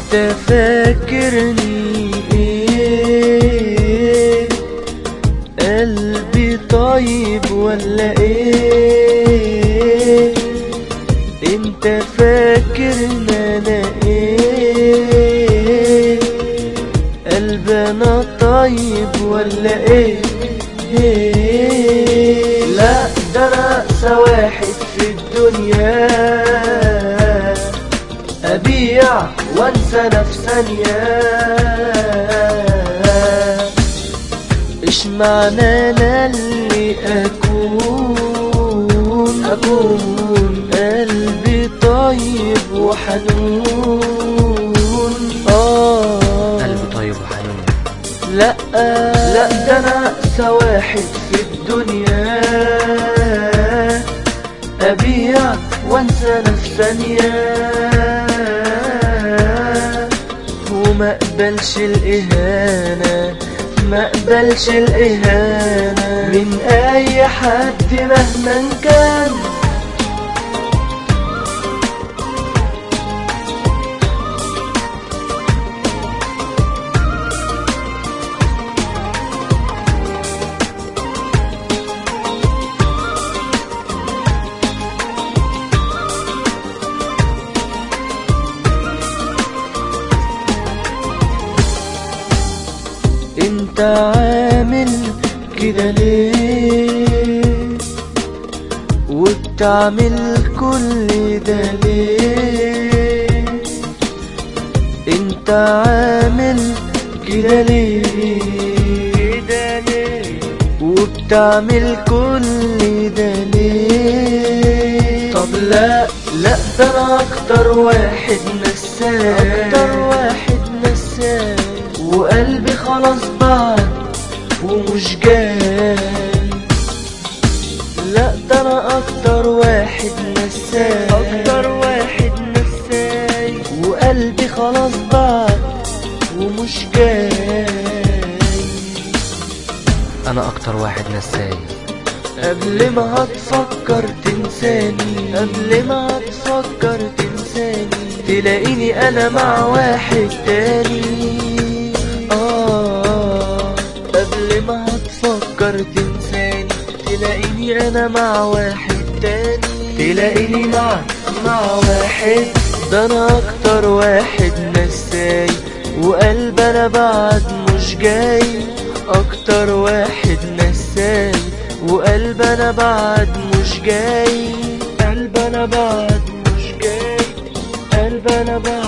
انت فاكرني ايه قلبي طيب ولا ايه انت فاكر انا ايه قلبي انا طيب ولا ايه إيه؟ لا ده انا أقسى واحد في الدنيا ابيع وانسى نفس ثانية ايش معنى انا اللي اكون اكون قلبي طيب وحنون اه قلبي طيب وحنون لا لا ده انا اقسى واحد في الدنيا ابيع وانسى نفس ثانية وما اقبلش الاهانة ما اقبلش الاهانة من اي حد مهما كان انت عامل كده ليه وبتعمل كل ده ليه انت عامل كده ليه كده ليه وبتعمل كل ده ليه طب لا لا ده انا اكتر واحد نساي اكتر واحد نساي وقلبي خلاص بعد ومش جاي لا ده انا اكتر واحد نساي اكتر واحد نساي وقلبي خلاص بعد ومش جاي انا اكتر واحد نساي قبل ما هتفكر تنساني قبل ما هتفكر تنساني تلاقيني انا مع واحد تاني آه قبل ما هتفكر تنساني تلاقيني انا مع واحد تاني تلاقيني مع مع واحد ده انا اكتر واحد نساي وقلب انا بعد مش جاي اكتر واحد نساي وقلب انا بعد مش جاي قلب انا بعد مش جاي قلب انا بعد